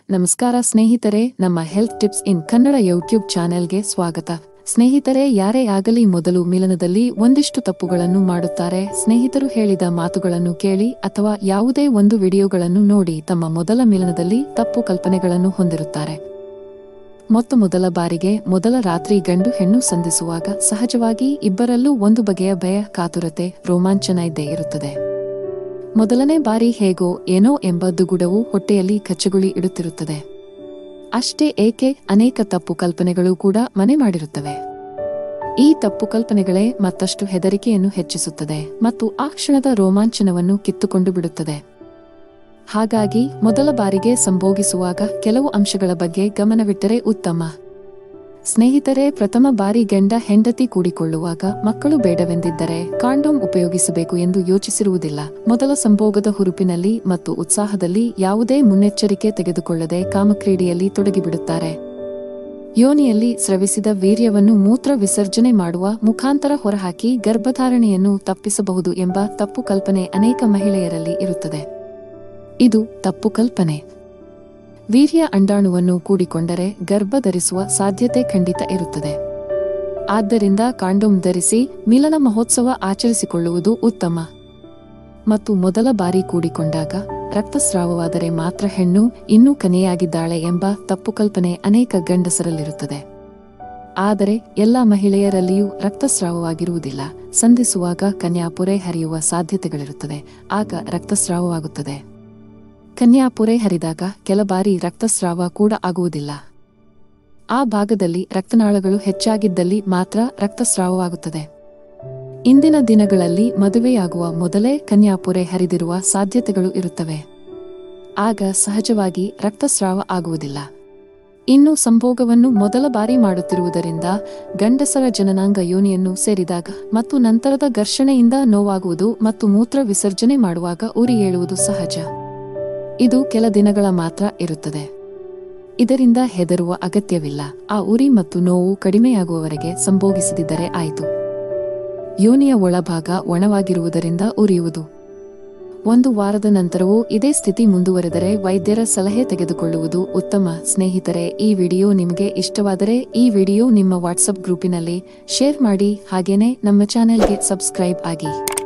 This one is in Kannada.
ನಮಸ್ಕಾರ ಸ್ನೇಹಿತರೆ ನಮ್ಮ health tips in Kannada YouTube ಚಾನೆಲ್ಗೆ ಸ್ವಾಗತ ಸ್ನೇಹಿತರೆ ಯಾರೇ ಆಗಲಿ ಮೊದಲು ಮಿಲನದಲ್ಲಿ ಒಂದಿಷ್ಟು ತಪ್ಪುಗಳನ್ನು ಮಾಡುತ್ತಾರೆ ಸ್ನೇಹಿತರು ಹೇಳಿದ ಮಾತುಗಳನ್ನು ಕೇಳಿ ಅಥವಾ ಯಾವುದೇ ಒಂದು ವಿಡಿಯೋಗಳನ್ನು ನೋಡಿ ತಮ್ಮ ಮೊದಲ ಮಿಲನದಲ್ಲಿ ತಪ್ಪು ಕಲ್ಪನೆಗಳನ್ನು ಹೊಂದಿರುತ್ತಾರೆ ಮೊತ್ತ ಮೊದಲ ಬಾರಿಗೆ ಮೊದಲ ರಾತ್ರಿ ಗಂಡು ಹೆಣ್ಣು ಸಂಧಿಸುವಾಗ ಸಹಜವಾಗಿ ಇಬ್ಬರಲ್ಲೂ ಒಂದು ಬಗೆಯ ಭಯ ಕಾತುರತೆ ರೋಮಾಂಚನ ಇದ್ದೇ ಇರುತ್ತದೆ ಮೊದಲನೇ ಬಾರಿ ಹೇಗೋ ಏನೋ ಎಂಬ ದುಗುಡವು ಹೊಟ್ಟೆಯಲ್ಲಿ ಕಚ್ಚಗುಳಿ ಇಡುತ್ತಿರುತ್ತದೆ ಅಷ್ಟೇ ಏಕೆ ಅನೇಕ ತಪ್ಪು ಕಲ್ಪನೆಗಳು ಕೂಡ ಮನೆ ಮಾಡಿರುತ್ತವೆ ಈ ತಪ್ಪು ಕಲ್ಪನೆಗಳೇ ಮತ್ತಷ್ಟು ಹೆದರಿಕೆಯನ್ನು ಹೆಚ್ಚಿಸುತ್ತದೆ ಮತ್ತು ಆ ಕ್ಷಣದ ರೋಮಾಂಚನವನ್ನು ಕಿತ್ತುಕೊಂಡು ಬಿಡುತ್ತದೆ ಹಾಗಾಗಿ ಮೊದಲ ಬಾರಿಗೆ ಸಂಭೋಗಿಸುವಾಗ ಕೆಲವು ಅಂಶಗಳ ಬಗ್ಗೆ ಗಮನವಿಟ್ಟರೆ ಉತ್ತಮ ಸ್ನೇಹಿತರೆ ಪ್ರಥಮ ಬಾರಿ ಗಂಡ ಹೆಂಡತಿ ಕೂಡಿಕೊಳ್ಳುವಾಗ ಮಕ್ಕಳು ಬೇಡವೆಂದಿದ್ದರೆ ಕಾಂಡೋಮ್ ಉಪಯೋಗಿಸಬೇಕು ಎಂದು ಯೋಚಿಸಿರುವುದಿಲ್ಲ ಮೊದಲ ಸಂಭೋಗದ ಹುರುಪಿನಲ್ಲಿ ಮತ್ತು ಉತ್ಸಾಹದಲ್ಲಿ ಯಾವುದೇ ಮುನ್ನೆಚ್ಚರಿಕೆ ತೆಗೆದುಕೊಳ್ಳದೆ ಕಾಮಕ್ರೀಡೆಯಲ್ಲಿ ತೊಡಗಿಬಿಡುತ್ತಾರೆ ಯೋನಿಯಲ್ಲಿ ಸ್ರವಿಸಿದ ವೀರ್ಯವನ್ನು ಮೂತ್ರ ವಿಸರ್ಜನೆ ಮಾಡುವ ಮುಖಾಂತರ ಹೊರಹಾಕಿ ಗರ್ಭಧಾರಣೆಯನ್ನು ತಪ್ಪಿಸಬಹುದು ಎಂಬ ತಪ್ಪು ಕಲ್ಪನೆ ಅನೇಕ ಮಹಿಳೆಯರಲ್ಲಿ ಇರುತ್ತದೆ ಇದು ತಪ್ಪು ಕಲ್ಪನೆ ವೀರ್ಯ ಅಂಡಾಣುವನ್ನು ಕೂಡಿಕೊಂಡರೆ ಗರ್ಭ ಧರಿಸುವ ಸಾಧ್ಯತೆ ಖಂಡಿತ ಇರುತ್ತದೆ ಆದ್ದರಿಂದ ಕಾಂಡೋಮ್ ಧರಿಸಿ ಮಿಲನ ಮಹೋತ್ಸವ ಆಚರಿಸಿಕೊಳ್ಳುವುದು ಉತ್ತಮ ಮತ್ತು ಮೊದಲ ಬಾರಿ ಕೂಡಿಕೊಂಡಾಗ ರಕ್ತಸ್ರಾವವಾದರೆ ಮಾತ್ರ ಹೆಣ್ಣು ಇನ್ನೂ ಕನೆಯಾಗಿದ್ದಾಳೆ ಎಂಬ ತಪ್ಪು ಕಲ್ಪನೆ ಅನೇಕ ಗಂಡಸರಲ್ಲಿರುತ್ತದೆ ಆದರೆ ಎಲ್ಲಾ ಮಹಿಳೆಯರಲ್ಲಿಯೂ ರಕ್ತಸ್ರಾವವಾಗಿರುವುದಿಲ್ಲ ಸಂಧಿಸುವಾಗ ಕನ್ಯಾಪುರೆ ಹರಿಯುವ ಸಾಧ್ಯತೆಗಳಿರುತ್ತದೆ ಆಗ ರಕ್ತಸ್ರಾವವಾಗುತ್ತದೆ ಕನ್ಯಾಪುರೆ ಹರಿದಾಗ ಕೆಲ ಬಾರಿ ರಕ್ತಸ್ರಾವ ಕೂಡ ಆಗುವುದಿಲ್ಲ ಆ ಭಾಗದಲ್ಲಿ ರಕ್ತನಾಳಗಳು ಹೆಚ್ಚಾಗಿದ್ದಲ್ಲಿ ಮಾತ್ರ ರಕ್ತಸ್ರಾವವಾಗುತ್ತದೆ ಇಂದಿನ ದಿನಗಳಲ್ಲಿ ಮದುವೆಯಾಗುವ ಮೊದಲೇ ಕನ್ಯಾಪುರೆ ಹರಿದಿರುವ ಸಾಧ್ಯತೆಗಳು ಇರುತ್ತವೆ ಆಗ ಸಹಜವಾಗಿ ರಕ್ತಸ್ರಾವ ಆಗುವುದಿಲ್ಲ ಇನ್ನು ಸಂಭೋಗವನ್ನು ಮೊದಲ ಬಾರಿ ಮಾಡುತ್ತಿರುವುದರಿಂದ ಗಂಡಸರ ಜನನಾಂಗ ಯೋನಿಯನ್ನು ಸೇರಿದಾಗ ಮತ್ತು ನಂತರದ ಘರ್ಷಣೆಯಿಂದ ನೋವಾಗುವುದು ಮತ್ತು ಮೂತ್ರ ವಿಸರ್ಜನೆ ಮಾಡುವಾಗ ಉರಿ ಏಳುವುದು ಸಹಜ ಇದು ಕೆಲ ದಿನಗಳ ಮಾತ್ರ ಇರುತ್ತದೆ ಇದರಿಂದ ಹೆದರುವ ಅಗತ್ಯವಿಲ್ಲ ಆ ಉರಿ ಮತ್ತು ನೋವು ಕಡಿಮೆಯಾಗುವವರೆಗೆ ಸಂಭೋಗಿಸದಿದ್ದರೆ ಆಯಿತು ಯೋನಿಯ ಒಳಭಾಗ ಒಣವಾಗಿರುವುದರಿಂದ ಉರಿಯುವುದು ಒಂದು ವಾರದ ನಂತರವೂ ಇದೇ ಸ್ಥಿತಿ ಮುಂದುವರೆದರೆ ವೈದ್ಯರ ಸಲಹೆ ತೆಗೆದುಕೊಳ್ಳುವುದು ಉತ್ತಮ ಸ್ನೇಹಿತರೆ ಈ ವಿಡಿಯೋ ನಿಮಗೆ ಇಷ್ಟವಾದರೆ ಈ ವಿಡಿಯೋ ನಿಮ್ಮ ವಾಟ್ಸಪ್ ಗ್ರೂಪಿನಲ್ಲಿ ಶೇರ್ ಮಾಡಿ ಹಾಗೇನೆ ನಮ್ಮ ಚಾನೆಲ್ಗೆ ಸಬ್ಸ್ಕ್ರೈಬ್ ಆಗಿ